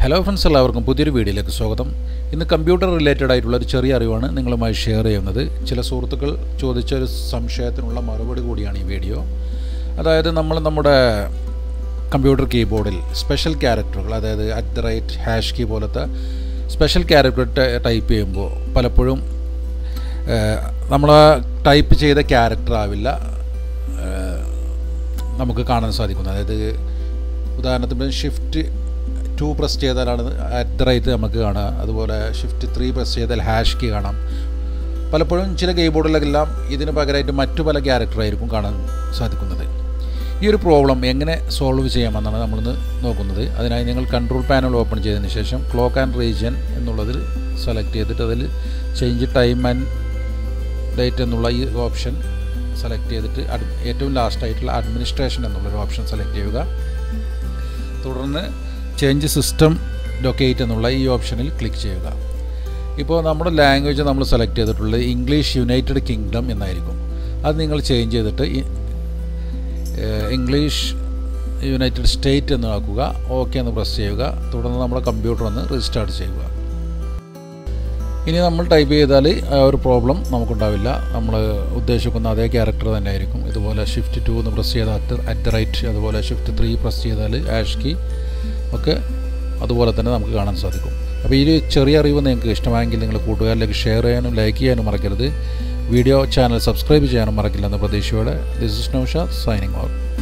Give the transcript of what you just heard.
hello friends എല്ലാവർക്കും പുതിയൊരു വീഡിയോയിലേക്ക് സ്വാഗതം ഇന്ന് കമ്പ്യൂട്ടർ റിലേറ്റഡ് ആയിട്ടുള്ള ഒരു ചെറിയ അറിവാണ് നിങ്ങളുമായി ഷെയർ ചെയ്യുന്നത് ചില സുഹൃത്തുക്കൾ ചോദിച്ച ഒരു സംശയത്തിനുള്ള മറുപടി കൂടിയാണ് ഈ വീഡിയോ അതായത് നമ്മൾ നമ്മുടെ കമ്പ്യൂട്ടർ കീബോർഡിൽ സ്പെഷ്യൽ ക്യാരക്ടറുകൾ അതായത് at the rate hash key പോലത്തെ സ്പെഷ്യൽ ക്യാരക്ടർ ടൈപ്പ് ചെയ്യുമ്പോൾ പലപ്പോഴും നമ്മൾ ടൈപ്പ് ചെയ്ത ക്യാരക്ടർ ആവില്ല നമുക്ക് കാണാൻ സാധിക്കുന്നത് അതായത് ഉദാഹരണത്തിന് ഷിഫ്റ്റ് ടു പ്രസ് ചെയ്താലാണ് അറ്റ് ദ റൈറ്റ് നമുക്ക് കാണാം അതുപോലെ ഷിഫ്റ്റ് ത്രീ പ്രസ് ചെയ്താൽ ഹാഷ് കീ കാണാം പലപ്പോഴും ചില കീബോർഡിലെല്ലാം ഇതിന് പകരമായിട്ട് മറ്റു പല ക്യാരക്ടറായിരിക്കും കാണാൻ സാധിക്കുന്നത് ഈ ഒരു പ്രോബ്ലം എങ്ങനെ സോൾവ് ചെയ്യാമെന്നാണ് നമ്മളിന്ന് നോക്കുന്നത് അതിനായി നിങ്ങൾ കൺട്രോൾ പാനൽ ഓപ്പൺ ചെയ്തതിന് ശേഷം ക്ലോക്ക് ആൻഡ് റീജിയൻ എന്നുള്ളതിൽ സെലക്ട് ചെയ്തിട്ട് അതിൽ ചേഞ്ച് ടൈം ആൻഡ് ഡേറ്റ് എന്നുള്ള ഈ ഓപ്ഷൻ സെലക്ട് ചെയ്തിട്ട് ഏറ്റവും ലാസ്റ്റ് ആയിട്ടുള്ള അഡ്മിനിസ്ട്രേഷൻ എന്നുള്ളൊരു ഓപ്ഷൻ സെലക്ട് ചെയ്യുക തുടർന്ന് ചേഞ്ച് സിസ്റ്റം ലൊക്കേറ്റ് എന്നുള്ള ഈ ഓപ്ഷനിൽ ക്ലിക്ക് ചെയ്യുക ഇപ്പോൾ നമ്മുടെ ലാംഗ്വേജ് നമ്മൾ സെലക്ട് ചെയ്തിട്ടുള്ളത് ഇംഗ്ലീഷ് യുണൈറ്റഡ് കിങ്ഡം എന്നായിരിക്കും അത് നിങ്ങൾ ചേഞ്ച് ചെയ്തിട്ട് ഇംഗ്ലീഷ് യുണൈറ്റഡ് സ്റ്റേറ്റ് എന്ന് ആക്കുക ഓക്കെ എന്ന് പ്രസ് ചെയ്യുക തുടർന്ന് നമ്മുടെ കമ്പ്യൂട്ടർ ഒന്ന് റീസ്റ്റാർട്ട് ചെയ്യുക ഇനി നമ്മൾ ടൈപ്പ് ചെയ്താൽ ആ ഒരു പ്രോബ്ലം നമുക്കുണ്ടാവില്ല നമ്മൾ ഉദ്ദേശിക്കുന്ന അതേ ക്യാരക്ടർ തന്നെ ആയിരിക്കും ഇതുപോലെ ഷിഫ്റ്റ് ടു എന്ന് പ്രസ് ചെയ്താൽ അറ്റ് അറ്റ് ദ റൈറ്റ് അതുപോലെ ഷിഫ്റ്റ് ത്രീ പ്രസ് ചെയ്താൽ ആഷ് കീ ഒക്കെ അതുപോലെ തന്നെ നമുക്ക് കാണാൻ സാധിക്കും അപ്പോൾ ഈ ഒരു ചെറിയ അറിവ് നിങ്ങൾക്ക് ഇഷ്ടമായെങ്കിൽ നിങ്ങൾ കൂട്ടുകാരിലേക്ക് ഷെയർ ചെയ്യാനും ലൈക്ക് ചെയ്യാനും മറക്കരുത് വീഡിയോ ചാനൽ സബ്സ്ക്രൈബ് ചെയ്യാനും മറക്കില്ല എന്ന പ്രതീക്ഷയോടെ this is Nousha signing out